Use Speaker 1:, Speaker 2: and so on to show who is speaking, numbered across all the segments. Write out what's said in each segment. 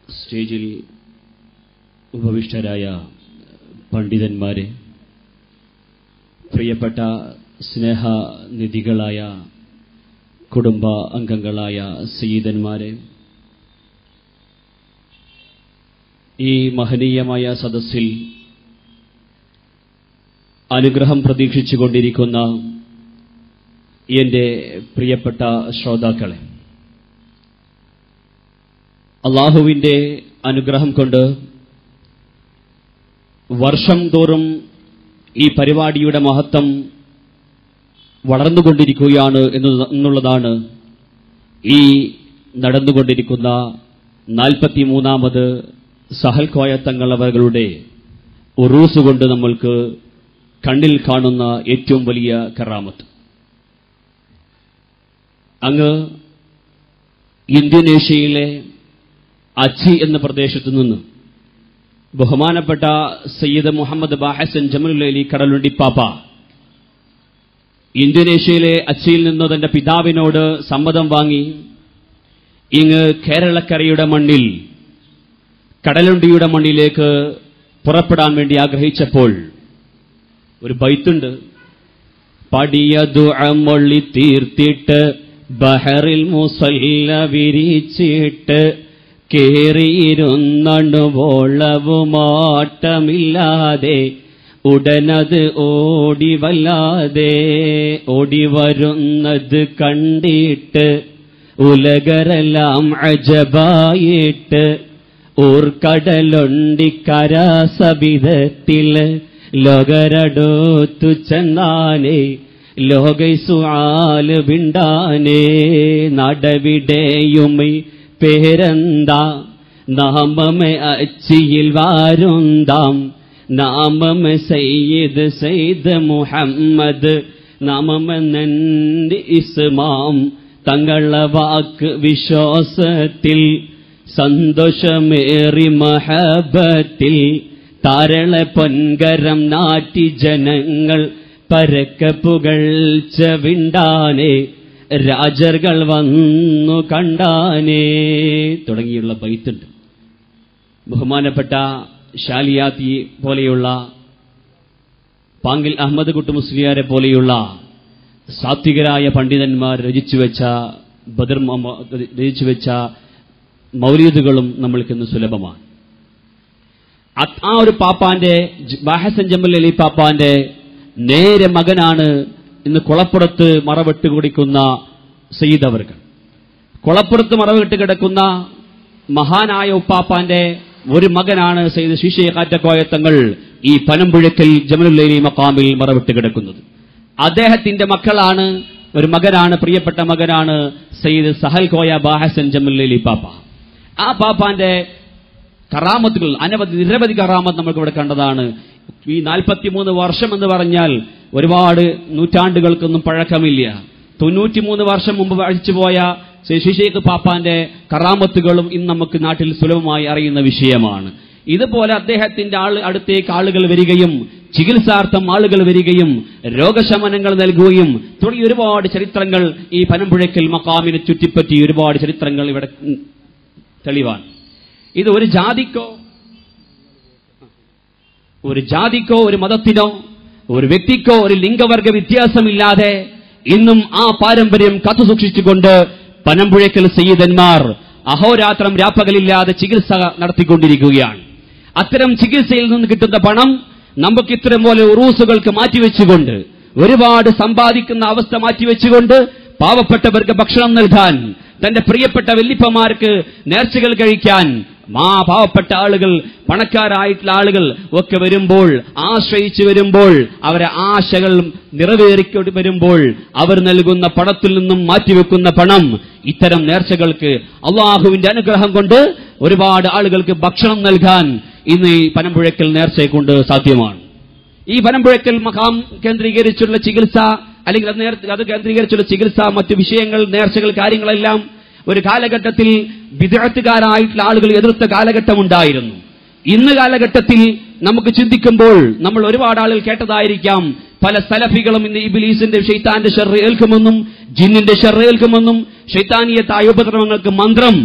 Speaker 1: സ്റ്റേജിൽ ഉപവിഷ്ടരായ പണ്ഡിതന്മാരെ പ്രിയപ്പെട്ട സ്നേഹനിധികളായ കുടുംബ അംഗങ്ങളായ സയ്യിദന്മാരെ ഈ മഹനീയമായ സദസ്സിൽ അനുഗ്രഹം പ്രതീക്ഷിച്ചുകൊണ്ടിരിക്കുന്ന എന്റെ പ്രിയപ്പെട്ട ശ്രോതാക്കളെ അള്ളാഹുവിന്റെ അനുഗ്രഹം കൊണ്ട് വർഷം തോറും ഈ പരിപാടിയുടെ മഹത്വം വളർന്നുകൊണ്ടിരിക്കുകയാണ് എന്നു- എന്നുള്ളതാണ് ഈ നടന്നുകൊണ്ടിരിക്കുന്ന നാൽപ്പത്തിമൂന്നാമത് സഹൽ കോയ തങ്ങളവരുടെ ഉറൂസ് കൊണ്ട് നമ്മൾക്ക് കണ്ണിൽ കാണുന്ന ഏറ്റവും വലിയ കറാമത്ത് അങ്ങ് ഇന്തോനേഷ്യയിലെ അച്ചി എന്ന പ്രദേശത്തു നിന്ന് ബഹുമാനപ്പെട്ട സയ്യിദ് മുഹമ്മദ് ബാഹസൻ ജമലുലി കടലുണ്ടി പാപ്പ ഇന്തോനേഷ്യയിലെ അച്ചിയിൽ നിന്ന് തന്റെ പിതാവിനോട് സമ്മതം വാങ്ങി ഇങ്ങ് കേരളക്കരയുടെ മണ്ണിൽ കടലുണ്ടിയുടെ മണ്ണിലേക്ക് പുറപ്പെടാൻ വേണ്ടി ആഗ്രഹിച്ചപ്പോൾ ഒരു ബൈത്തുണ്ട് പടിയതു അമൊള്ളി തീർത്തിട്ട് ബഹറിൽ മുസല്ല വിരിച്ചിട്ട് കേറിയിരുന്നണുവോളവുമാട്ടമില്ലാതെ ഉടനത് ഓടി വല്ലാതെ ഓടി വരുന്നത് കണ്ടിട്ട് ഉലകരെല്ലാം അജബായിട്ട് ഊർക്കടലൊണ്ടിക്കരാസബിധത്തില് ലോകരടോത്തു ചെന്നാനേ ലോകൈസുആല് വിണ്ടാനേ നടവിടെയുമൈ പേരെന്താ നാമമെ അച്ചിയിൽ വാരുന്താം നാമമെ സയ്യിദ് സയ്യിദ് മുഹമ്മദ് നാമമെന്നെ ഇസ്മാം തങ്ങളെ വാക്ക് വിശ്വാസത്തിൽ സന്തോഷമേറി മഹബത്തിൽ താരളെ പൊൻകരം നാട്ടി ജനങ്ങൾ പരക്ക പുകഴ്ച വിണ്ടാനേ രാജർകൾ വന്നു കണ്ടാനേ തുടങ്ങിയുള്ള ബൈത്തുണ്ട് ബഹുമാനപ്പെട്ട ഷാലിയാത്തി പോലെയുള്ള പാങ്കിൽ അഹമ്മദ് കുട്ടു മുസ്ലിയാരെ പോലെയുള്ള സാത്വികരായ പണ്ഡിതന്മാർ രചിച്ചു വെച്ച ബദർ മൊഹമ്മ- രചിച്ചു വെച്ച മൗലീദുകളും നമ്മൾക്കിന്ന് സുലഭമാണ് അത് ആ ഒരു പാപ്പാന്റെ ജ്- ബാഹസൻ ജമ്മൽ അലി പാപ്പാന്റെ നേരെ മകനാണ് ഇന്ന് കുളപ്പുറത്ത് മറവിട്ട് കുടിക്കുന്ന സയ്യിദ് അവർകൾ കുളപ്പുറത്ത് മറവിട്ട് കിടക്കുന്ന മഹാനായ ഉപ്പാപ്പാന്റെ ഒരു മകനാണ് സയ്യിദ് ശിശയ കാറ്റക്കോയത്തങ്ങൾ ഈ പനമ്പുഴക്കൽ ജമലുല്ലൈലി മക്കാമിൽ മറവിട്ട് കിടക്കുന്നത് അദ്ദേഹത്തിന്റെ മക്കളാണ് ഒരു മകനാണ് പ്രിയപ്പെട്ട മകനാണ് സയ്യിദ് സഹൽ കോയ ബാഹസൻ ജമലുല്ലൈലി പാപ്പ ആ പാപ്പാന്റെ കറാമത്തുകൾ അനവധി നിരവധി കറാമത്ത് നമുക്ക് ഇവിടെ കണ്ടതാണ് ഈ നാൽപ്പത്തിമൂന്ന് വർഷം എന്ന് പറഞ്ഞാൽ ഒരുപാട് നൂറ്റാണ്ടുകൾക്കൊന്നും പഴക്കമില്ല തൊണ്ണൂറ്റിമൂന്ന് വർഷം മുമ്പ് അഴിച്ചുപോയ ശശിശേഖ് പാപ്പാന്റെ കറാമത്തുകളും ഇന്ന് നമുക്ക് നാട്ടിൽ സുലഭമായി അറിയുന്ന വിഷയമാണ് ഇതുപോലെ അദ്ദേഹത്തിന്റെ ആൾ അടുത്തേക്ക് ആളുകൾ വരികയും ചികിത്സാർത്ഥം ആളുകൾ വരികയും രോഗശമനങ്ങൾ നൽകുകയും തുടങ്ങിയ ഒരുപാട് ചരിത്രങ്ങൾ ഈ പനമ്പുഴയ്ക്കൽ മക്കാമിനെ ചുറ്റിപ്പറ്റി ഒരുപാട് ചരിത്രങ്ങൾ ഇവിടെ ഉം, തെളിവാണ് ഇത് ഒരു ജാതിക്കോ ഒരു ജാതിക്കോ ഒരു മതത്തിനോ ഒരു വ്യക്തിക്കോ ഒരു ലിംഗവർഗ വ്യത്യാസമില്ലാതെ ഇന്നും ആ പാരമ്പര്യം കാത്തുസൂക്ഷിച്ചുകൊണ്ട് പനമ്പുഴയ്ക്കൽ സയ്യിദന്മാർ അഹോരാത്രം രാപ്പകലില്ലാതെ ചികിത്സ നടത്തിക്കൊണ്ടിരിക്കുകയാണ് അത്തരം ചികിത്സയിൽ നിന്ന് കിട്ടുന്ന പണം നമുക്ക് ഇത്തരം പോലെ ഉറൂസുകൾക്ക് മാറ്റിവെച്ചുകൊണ്ട് ഒരുപാട് സമ്പാദിക്കുന്ന അവസ്ഥ മാറ്റിവെച്ചുകൊണ്ട് പാവപ്പെട്ടവർക്ക് ഭക്ഷണം നൽകാൻ തന്റെ പ്രിയപ്പെട്ട വല്ലിപ്പമാർക്ക് നേർച്ചകൾ കഴിക്കാൻ മാ പാവപ്പെട്ട ആളുകൾ പണക്കാരായിട്ടുള്ള ആളുകൾ ഒക്കെ വരുമ്പോൾ ആശ്രയിച്ചു വരുമ്പോൾ അവരെ ആശകൾ നിറവേറിക്കൊണ്ട് വരുമ്പോൾ അവർ നൽകുന്ന പണത്തിൽ നിന്നും മാറ്റിവെക്കുന്ന പണം ഇത്തരം നേർച്ചകൾക്ക് അള്ളാഹുവിന്റെ അനുഗ്രഹം കൊണ്ട് ഒരുപാട് ആളുകൾക്ക് ഭക്ഷണം നൽകാൻ ഇന്ന് ഈ പനമ്പുഴക്കൽ നേർച്ചയെ കൊണ്ട് സാധ്യമാണ് ഈ പനമ്പുഴക്കൽ മഹാം കേന്ദ്രീകരിച്ചുള്ള ചികിത്സ അല്ലെങ്കിൽ അത് നേരത്തെ അത് കേന്ദ്രീകരിച്ചുള്ള ചികിത്സ മറ്റു വിഷയങ്ങൾ നേർച്ചകൾ കാര്യങ്ങളെല്ലാം ഒരു കാലഘട്ടത്തിൽ വിദഗ്ധകാരായിട്ടുള്ള ആളുകൾ എതിർത്ത കാലഘട്ടം ഉണ്ടായിരുന്നു ഇന്ന് കാലഘട്ടത്തിൽ നമുക്ക് ചിന്തിക്കുമ്പോൾ നമ്മൾ ഒരുപാട് ആളുകൾ കേട്ടതായിരിക്കാം പല സലഫികളും ഇന്ന് ഇബിലീസിന്റെ ഷെയ്ത്താന്റെ ഷെറ് ഏൽക്കുമെന്നും ജിന്നിന്റെ ഷെറ് ഏൽക്കുമെന്നും ഷെയ്ത്താനീയത്തായ ഉപദ്രവങ്ങൾക്ക് മന്ത്രം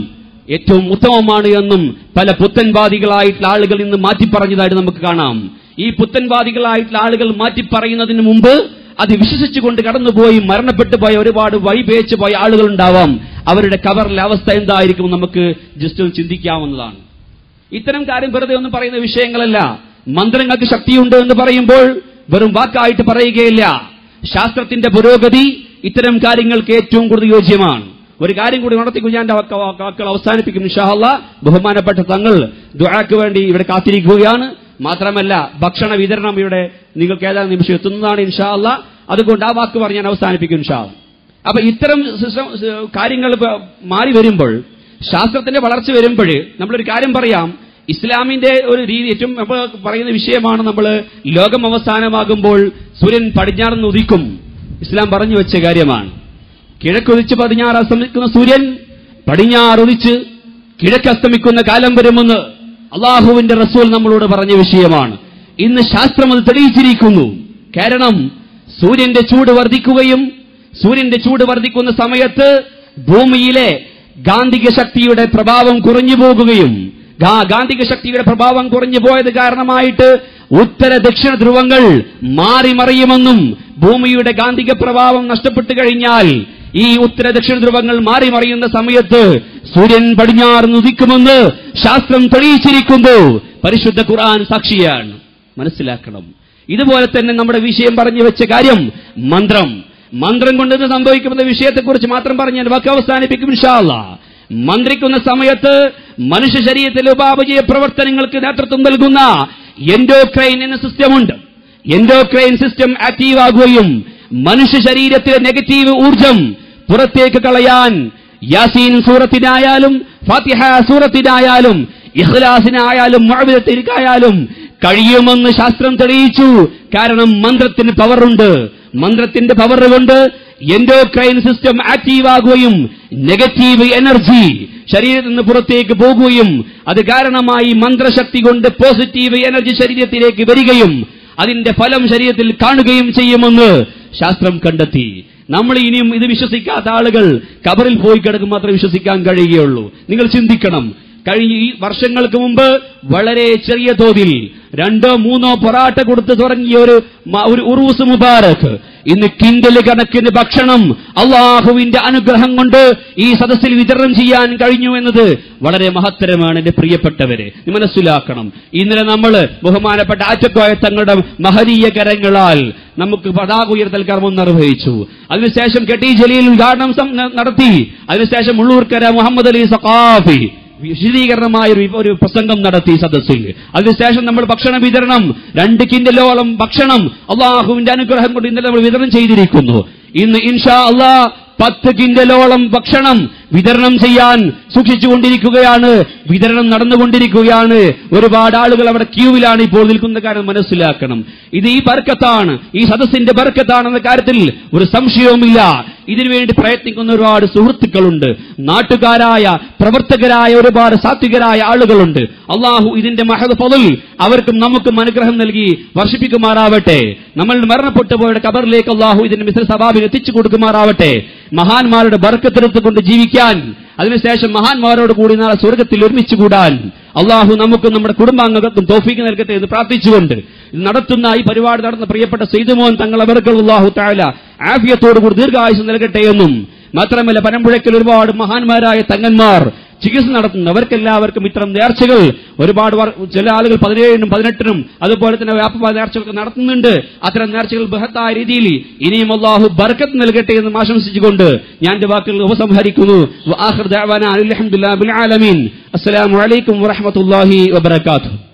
Speaker 1: ഏറ്റവും ഉത്തമമാണ് എന്നും പല പുത്തൻവാദികളായിട്ടുള്ള ആളുകൾ ഇന്ന് മാറ്റി പറഞ്ഞതായിട്ട് നമുക്ക് കാണാം ഈ പുത്തൻവാദികളായിട്ടുള്ള ആളുകൾ മാറ്റി പറയുന്നതിന് മുമ്പ് അത് വിശ്വസിച്ചുകൊണ്ട് കടന്നുപോയി മരണപ്പെട്ടു പോയ ഒരുപാട് വഴിപേച്ചു പോയ ആളുകൾ ഉണ്ടാവാം അവരുടെ കവറിലെ അവസ്ഥ എന്തായിരിക്കും നമുക്ക് ജസ്റ്റ് ഒന്ന് ചിന്തിക്കാവുന്നതാണ് ഇത്തരം കാര്യം വെറുതെ ഒന്നും പറയുന്ന വിഷയങ്ങളല്ല മന്ത്രങ്ങൾക്ക് ശക്തിയുണ്ട് എന്ന് പറയുമ്പോൾ വെറും വാക്കായിട്ട് പറയുകയില്ല ശാസ്ത്രത്തിന്റെ പുരോഗതി ഇത്തരം കാര്യങ്ങൾക്ക് ഏറ്റവും കൂടുതൽ യോജ്യമാണ് ഒരു കാര്യം കൂടി നടത്തിക്കും ഞാൻ എന്റെ വാക്ക- വാക്ക- വാക്കുകൾ അവസാനിപ്പിക്കും ഇൻഷാല്ല ബഹുമാനപ്പെട്ട തങ്ങൾ ദുആക്ക് വേണ്ടി ഇവിടെ കാത്തിരിക്കുകയാണ് മാത്രമല്ല ഭക്ഷണ വിതരണം ഇവിടെ നിങ്ങൾക്ക് ഏതാനും നിമിഷം എത്തുന്നതാണ് ഇൻഷാല്ല അതുകൊണ്ട് ആ വാക്ക് പറഞ്ഞ് ഞാൻ അവസാനിപ്പിക്കും ഇൻഷാ അപ്പൊ ഇത്തരം സിസ്റ്റം കാര്യങ്ങൾ ഇപ്പൊ മാറി വരുമ്പോൾ ശാസ്ത്രത്തിന്റെ വളർച്ച വരുമ്പോൾ നമ്മളൊരു കാര്യം പറയാം ഇസ്ലാമിന്റെ ഒരു രീതി ഏറ്റവും നമ്മൾ പറയുന്ന വിഷയമാണ് നമ്മൾ ലോകം അവസാനമാകുമ്പോൾ സൂര്യൻ പടിഞ്ഞാറ് നിന്ന് ഉദിക്കും ഇസ്ലാം പറഞ്ഞു വെച്ച കാര്യമാണ് കിഴക്കുദിച്ച് പടിഞ്ഞാറ് അസ്തമിക്കുന്ന സൂര്യൻ പടിഞ്ഞാറ് ഉദിച്ച് കിഴക്കസ്തമിക്കുന്ന കാലം വരുമെന്ന് അള്ളാഹുവിന്റെ റസൂൽ നമ്മളോട് പറഞ്ഞ വിഷയമാണ് ഇന്ന് ശാസ്ത്രം അത് തെളിയിച്ചിരിക്കുന്നു കാരണം സൂര്യന്റെ ചൂട് വർദ്ധിക്കുകയും സൂര്യന്റെ ചൂട് വർദ്ധിക്കുന്ന സമയത്ത് ഭൂമിയിലെ ഗാന്ധിക ശക്തിയുടെ പ്രഭാവം കുറഞ്ഞു പോകുകയും ഗാ- ഗാന്ധിക ശക്തിയുടെ പ്രഭാവം കുറഞ്ഞു പോയത് കാരണമായിട്ട് ഉത്തര ദക്ഷിണ ധ്രുവങ്ങൾ മാറി മറിയുമെന്നും ഭൂമിയുടെ ഗാന്ധിക പ്രഭാവം നഷ്ടപ്പെട്ടു കഴിഞ്ഞാൽ ഈ ഉത്തര ദക്ഷിണ ധ്രുവങ്ങൾ മാറി മറിയുന്ന സമയത്ത് സൂര്യൻ പടിഞ്ഞാറ് ഉദിക്കുമെന്ന് ശാസ്ത്രം തെളിയിച്ചിരിക്കുന്നു പരിശുദ്ധ ഖുർആൻ സാക്ഷിയാണ് മനസ്സിലാക്കണം ഇതുപോലെ തന്നെ നമ്മുടെ വിഷയം പറഞ്ഞു വെച്ച കാര്യം മന്ത്രം മന്ത്രം കൊണ്ട് ഇത് സംഭവിക്കുമെന്ന വിഷയത്തെക്കുറിച്ച് മാത്രം പറഞ്ഞ് ഞാൻ വാക്ക് അവസാനിപ്പിക്കും ഇൻഷാല്ല മന്ത്രിക്കുന്ന സമയത്ത് മനുഷ്യ ശരീരത്തിലെ ഉപാപചയ പ്രവർത്തനങ്ങൾക്ക് നേതൃത്വം നൽകുന്ന എൻഡോക്രൈൻ എന്ന സിസ്റ്റമുണ്ട് എൻഡോക്രൈൻ സിസ്റ്റം ആക്റ്റീവ് ആകുകയും മനുഷ്യ ശരീരത്തിലെ നെഗറ്റീവ് ഊർജം പുറത്തേക്ക് കളയാൻ യാസീൻ സൂറത്തിനായാലും ഫാത്തിഹ സൂറത്തിനായാലും ഇഖ്ലാസിനായാലും മുഅവിദത്തിനായാലും കഴിയുമെന്ന് ശാസ്ത്രം തെളിയിച്ചു കാരണം മന്ത്രത്തിന് പവറുണ്ട് മന്ത്രത്തിന്റെ പവർ കൊണ്ട് എൻഡോക്രൈൻ സിസ്റ്റം ആക്റ്റീവ് ആകുകയും നെഗറ്റീവ് എനർജി ശരീരത്തിൽ നിന്ന് പുറത്തേക്ക് പോകുകയും അത് കാരണമായി മന്ത്രശക്തി കൊണ്ട് പോസിറ്റീവ് എനർജി ശരീരത്തിലേക്ക് വരികയും അതിന്റെ ഫലം ശരീരത്തിൽ കാണുകയും ചെയ്യുമെന്ന് ശാസ്ത്രം കണ്ടെത്തി നമ്മൾ ഇനിയും ഇത് വിശ്വസിക്കാത്ത ആളുകൾ കബറിൽ പോയി കിടക്കും മാത്രമേ വിശ്വസിക്കാൻ കഴിയുകയുള്ളൂ നിങ്ങൾ ചിന്തിക്കണം കഴിഞ്ഞ ഈ വർഷങ്ങൾക്ക് മുമ്പ് വളരെ ചെറിയ തോതിൽ രണ്ടോ മൂന്നോ പൊറാട്ട കൊടുത്ത് തുടങ്ങിയ ഒരു മ- ഒരു ഉറൂസ് മുബാരക് ഇന്ന് കിൻഡല് കണക്കിന് ഭക്ഷണം അള്ളാഹുവിന്റെ അനുഗ്രഹം കൊണ്ട് ഈ സദസ്സിൽ വിതരണം ചെയ്യാൻ കഴിഞ്ഞു എന്നത് വളരെ മഹത്തരമാണ് എന്റെ പ്രിയപ്പെട്ടവരെ നീ മനസ്സിലാക്കണം ഇന്നലെ നമ്മൾ ബഹുമാനപ്പെട്ട ആറ്റക്കോയ തങ്ങളുടെ മഹനീയ കരങ്ങളാൽ നമുക്ക് പതാക ഉയർത്തൽ കർമ്മം നിർവഹിച്ചു അതിനുശേഷം കെട്ടി ജലീൽ ഉദ്ഘാടനം സം- നടത്തി അതിനുശേഷം ഉള്ളൂർക്കര മുഹമ്മദ് അലി സഖാഫി വിശദീകരണമായ ഒരു ഒരു പ്രസംഗം നടത്തി സദസ്സിൽ അതിനുശേഷം നമ്മൾ ഭക്ഷണ വിതരണം രണ്ട് കിൻഡലോളം ഭക്ഷണം അള്ളാഹുവിന്റെ അനുഗ്രഹം കൊണ്ട് ഇന്നലെ നമ്മൾ വിതരണം ചെയ്തിരിക്കുന്നു ഇന്ന് ഇൻഷാ അള്ളാ പത്ത് കിൻഡലോളം ഭക്ഷണം വിതരണം ചെയ്യാൻ സൂക്ഷിച്ചുകൊണ്ടിരിക്കുകയാണ് വിതരണം നടന്നുകൊണ്ടിരിക്കുകയാണ് ഒരുപാട് ആളുകൾ അവിടെ ക്യൂവിലാണ് ഇപ്പോൾ നിൽക്കുന്ന കാര്യം മനസ്സിലാക്കണം ഇത് ഈ ബർക്കത്താണ് ഈ സദസ്സിന്റെ ബർക്കത്താണെന്ന കാര്യത്തിൽ ഒരു സംശയവുമില്ല ഇതിനുവേണ്ടി പ്രയത്നിക്കുന്ന ഒരുപാട് സുഹൃത്തുക്കളുണ്ട് നാട്ടുകാരായ പ്രവർത്തകരായ ഒരുപാട് സാത്വികരായ ആളുകളുണ്ട് അള്ളാഹു ഇതിന്റെ മഹദ് ഫضل അവർക്കും നമുക്കും അനുഗ്രഹം നൽകി വർഷിപ്പിക്കുമാറാവട്ടെ നമ്മൾ മരണപ്പെട്ടു പോയുടെ കബറിലേക്ക് അള്ളാഹു ഇതിന്റെ മിശ്ര സഭാബിൽ എത്തിച്ചു കൊടുക്കുമാറാവട്ടെ മഹാന്മാരുടെ ബർക്കത്തെടുത്തുകൊണ്ട് ജീവിക്കാൻ അതിനുശേഷം മഹാന്മാരോട് കൂടി നാളെ സ്വർഗത്തിൽ ഒരുമിച്ച് കൂടാൻ അള്ളാഹു നമുക്കും നമ്മുടെ കുടുംബാംഗങ്ങൾക്കും തോഫീക്ക് നൽകട്ടെ എന്ന് പ്രാർത്ഥിച്ചുകൊണ്ട് ഇത് നടത്തുന്ന ഈ പരിപാടി നടന്ന പ്രിയപ്പെട്ട സെയ്തുമോൻ തങ്ങൾ അവർക്ക് അള്ളാഹു താല ആഫിയത്തോടു കൂടി ദീർഘായുസ് നൽകട്ടെ എന്നും മാത്രമല്ല പനമ്പുഴയ്ക്കൽ ഒരുപാട് മഹാന്മാരായ തങ്ങന്മാർ ചികിത്സ നടത്തുന്നു അവർക്കെല്ലാവർക്കും ഇത്തരം നേർച്ചകൾ ഒരുപാട് വർ- ചില ആളുകൾ പതിനേഴിനും പതിനെട്ടിനും അതുപോലെ തന്നെ വ്യാപക നേർച്ചകളൊക്കെ നടത്തുന്നുണ്ട് അത്തരം നേർച്ചകൾ ബൃഹത്തായ രീതിയിൽ ഇനിയും അള്ളാഹു ബർക്കത്ത് നൽകട്ടെ എന്ന് ആശംസിച്ചുകൊണ്ട് ഞാൻ എന്റെ വാക്കുകൾ ഉപസംഹരിക്കുന്നു വആഖിർ ദഅവാന അനിൽ ഹംദുലില്ലാഹി ബിൽ ആലമീൻ അസ്സലാമു അലൈക്കും വറഹ്മത്തുള്ളാഹി വബറകാതുഹു